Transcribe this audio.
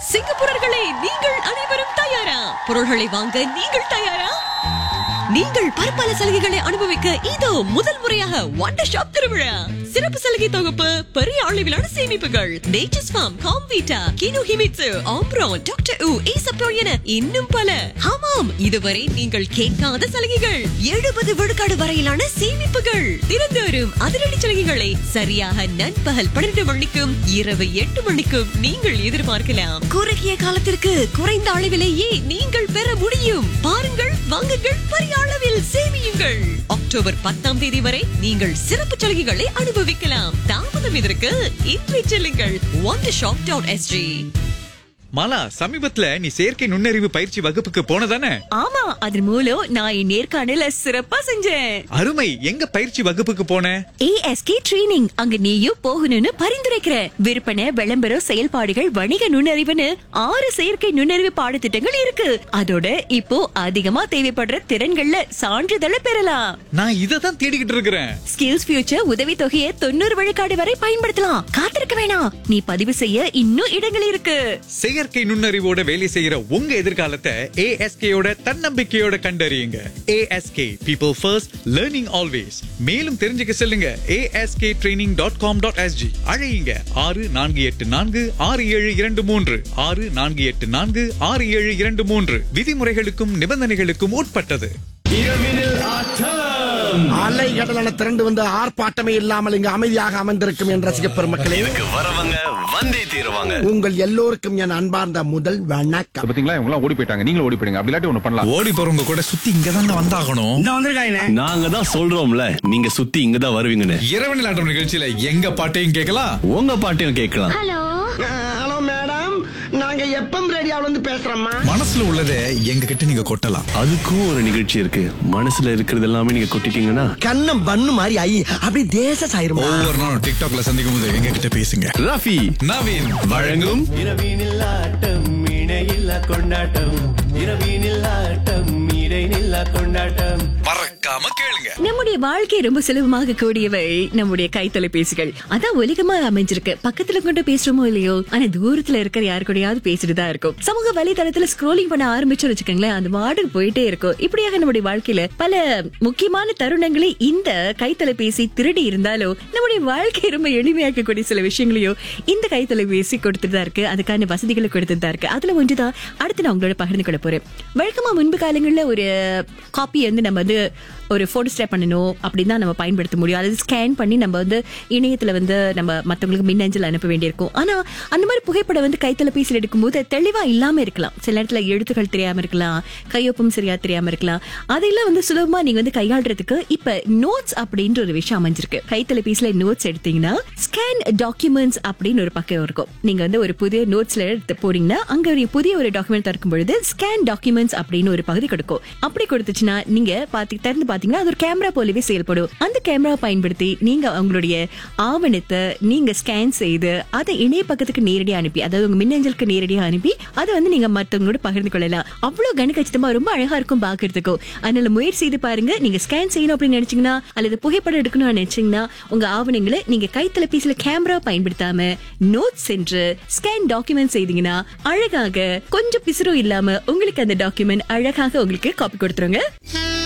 சிங்கப்பூரர்களே நீங்கள் அனைவரும் தயாரா பொருள்களை வாங்க நீங்கள் தயாரா நீங்கள் பற்பல சலுகைகளை அனுபவிக்க இதோ முதல் முறையாக வண்டர் ஷாப் திருவிழா சிறப்பு சலுகை தொகுப்பு பெரிய அளவிலான சேமிப்புகள் Nature's Farm Comvita Kinohimitsu ஆம்ப்ரோன் டாக்டர் உ ஈசப்போ என இன்னும் பல ஆமாம் இதுவரை நீங்கள் கேட்காத சலுகைகள் எழுபது விழுக்காடு வரையிலான சேமிப்புகள் தினந்தோறும் அதிரடி சலுகைகளை சரியாக நண்பகல் பன்னிரண்டு மணிக்கும் இரவு எட்டு மணிக்கும் நீங்கள் எதிர்பார்க்கலாம் குறுகிய காலத்திற்கு குறைந்த அளவிலேயே நீங்கள் பெற முடியும் பாருங்கள் வாங்குங்கள் பெரிய அளவில் சேமியுங்கள் அக்டோபர் பத்தாம் தேதி வரை நீங்கள் சிறப்பு சலுகைகளை அனுபவிக்கலாம் தாமதம் இதற்கு இன்றை செல்லுங்கள் ஒன் ஷாப் டாட் எஸ்ஜி மாலா சமீபத்துல நீ செயற்கை நுண்ணறிவு பயிற்சி வகுப்புக்கு போனதானே ஆமா அதன் மூலம் நான் என் நேர்காணல சிறப்பா செஞ்சேன் அருமை எங்க பயிற்சி வகுப்புக்கு போன ஏஎஸ்கே ட்ரெய்னிங் அங்க நீயும் போகணும்னு பரிந்துரைக்கிற விற்பனை விளம்பரம் செயல்பாடுகள் வணிக நுண்ணறிவுன்னு ஆறு செயற்கை நுண்ணறிவு பாடத்திட்டங்கள் இருக்கு அதோட இப்போ அதிகமா தேவைப்படுற திறன்கள்ல சான்றிதழை பெறலாம் நான் இதை தான் தேடிக்கிட்டு இருக்கிறேன் ஸ்கில்ஸ் ஃபியூச்சர் உதவி தொகையை தொண்ணூறு விழுக்காடு வரை பயன்படுத்தலாம் காத்திருக்க வேணாம் நீ பதிவு செய்ய இன்னும் இடங்கள் இருக்கு செயற்கை நுண்ணறிவோட வேலை செய்யற உங்க எதிர்காலத்தை ஏஎஸ்கேயோட தன்னம்பிக்கையோட கண்டறியுங்க ASK people first learning always மேலும் தெரிஞ்சுக்க செல்லுங்க ASK training dot com dot SG அழையுங்க ஆறு நான்கு எட்டு நான்கு ஆறு ஏழு இரண்டு மூன்று ஆறு நான்கு எட்டு நான்கு ஆறு ஏழு இரண்டு மூன்று விதிமுறைகளுக்கும் நிபந்தனைகளுக்கும் உட்பட்டது அலை கடலான திரண்டு வந்து ஆர்ப்பாட்டமே இல்லாமல் இங்கு அமைதியாக அமர்ந்திருக்கும் என் ரசிக பெருமக்களே இதுக்கு வரவங்க வந்தே தீருவாங்க உங்கள் எல்லோருக்கும் என் அன்பார்ந்த முதல் வணக்கம் பாத்தீங்களா இவங்க எல்லாம் ஓடி போயிட்டாங்க நீங்களும் ஓடி போயிடுங்க அப்படி இல்லாட்டி ஒண்ணு பண்ணலாம் ஓடி போறவங்க கூட சுத்தி இங்க வந்தாகணும் நாங்க தான் சொல்றோம்ல நீங்க சுத்தி இங்க தான் வருவீங்கன்னு இரவு நிலாட்டம் நிகழ்ச்சியில எங்க பாட்டையும் கேட்கலாம் உங்க பாட்டையும் கேட்கலாம் ஹலோ மேடம் நாங்க எப்பம் ரேடியோல இருந்து பேசுறோம்மா மனசுல உள்ளதை எங்க கிட்ட நீங்க கொட்டலாம் அதுக்கும் ஒரு நிகழ்ச்சி இருக்கு மனசுல இருக்கிறது எல்லாமே நீங்க கொட்டிட்டீங்கன்னா கண்ணம் பண்ணு மாதிரி ஐ அப்படி தேச சாயிருமா ஒவ்வொரு நாளும் டிக்டாக்ல சந்திக்கும் போது எங்க கிட்ட பேசுங்க ரஃபி நவீன் வழங்கும் இரவினில் ஆட்டம் இணையில்லா கொண்டாட்டம் இரவினில் ஆட்டம் இடைநில்லா கொண்டாட்டம் மறக்காம கேளுங்க நம்முடைய வாழ்க்கை ரொம்ப சுலபமாக கூடியவை நம்முடைய கைத்தொலைபேசிகள் அதான் உலகமா அமைஞ்சிருக்கு பக்கத்துல கொண்டு பேசுறோமோ இல்லையோ ஆனா தூரத்துல இருக்கிற யாரு கூடயாவது பேசிட்டு தான் இருக்கும் சமூக வலைதளத்துல ஸ்க்ரோலிங் பண்ண ஆரம்பிச்சு வச்சுக்கோங்களேன் அந்த மாடு போயிட்டே இருக்கும் இப்படியாக நம்முடைய வாழ்க்கையில பல முக்கியமான தருணங்களை இந்த கைத்தொலைபேசி திருடி இருந்தாலும் நம்முடைய வாழ்க்கை ரொம்ப எளிமையாக்கக்கூடிய சில விஷயங்களையும் இந்த கைத்தொலைபேசி கொடுத்துட்டு தான் இருக்கு அதுக்கான வசதிகளை கொடுத்துட்டு தான் இருக்கு அதுல ஒன்றுதான் அடுத்து நான் உங்களோட பகிர்ந்து கொள்ள போறேன் வழக்கமா முன்பு காலங்கள்ல ஒரு காப்பி வந்து நம்ம வந்து ஒரு போட்டோ ஸ்டேப் பண்ணணும் அப்படின்னு தான் நம்ம பயன்படுத்த முடியும் அதாவது ஸ்கேன் பண்ணி நம்ம வந்து இணையத்துல வந்து நம்ம மத்தவங்களுக்கு மின்னஞ்சல் அனுப்ப வேண்டியிருக்கும் ஆனா அந்த மாதிரி புகைப்படம் வந்து கைத்தொலைபேசியில் எடுக்கும்போது தெளிவா இல்லாம இருக்கலாம் சில நேரத்துல எழுத்துக்கள் தெரியாம இருக்கலாம் கையொப்பம் சரியா தெரியாம இருக்கலாம் அதெல்லாம் வந்து சுலபமா நீங்க வந்து கையாளுறதுக்கு இப்ப நோட்ஸ் அப்படின்ற ஒரு விஷயம் அமைஞ்சிருக்கு கைத்தொலைபேசியில நோட்ஸ் எடுத்தீங்கன்னா ஸ்கேன் டாக்குமெண்ட்ஸ் அப்படின்னு ஒரு பக்கம் இருக்கும் நீங்க வந்து ஒரு புதிய நோட்ஸ்ல எடுத்து போறீங்கன்னா அங்க ஒரு புதிய ஒரு டாக்குமெண்ட் திறக்கும் பொழுது ஸ்கேன் டாக்குமெண்ட்ஸ் அப்படின்னு ஒரு பகுதி கொடுக்கும் அப்படி கொடுத்துச்சுன்னா நீங்க பாத்தி திறந்து பாத்தீங்கன்னா அது ஒரு கேமரா போலவே செயல்படும் அந்த கேமரா பயன்படுத்தி நீங்க உங்களுடைய ஆவணத்தை நீங்க ஸ்கேன் செய்து அதை இணைய பக்கத்துக்கு நேரடியா அனுப்பி அதாவது உங்க மின்னஞ்சலுக்கு நேரடியா அனுப்பி அதை வந்து நீங்க மத்தவங்களோட பகிர்ந்து கொள்ளலாம் அவ்வளவு கணக்கச்சிதமா ரொம்ப அழகா இருக்கும் பாக்குறதுக்கும் அதனால முயற்சி செய்து பாருங்க நீங்க ஸ்கேன் செய்யணும் அப்படின்னு நினைச்சீங்கன்னா அல்லது புகைப்படம் எடுக்கணும்னு நினைச்சீங்கன்னா உங்க ஆவணங்களை நீங்க கைத்தொலைபேசியில கேமரா பயன்படுத்தாம நோட்ஸ் சென்று ஸ்கேன் டாக்குமெண்ட் செய்தீங்கன்னா அழகாக கொஞ்சம் பிசுறும் இல்லாம உங்களுக்கு அந்த டாக்குமெண்ட் அழகாக உங்களுக்கு காப்பி கொடுத்துருங்க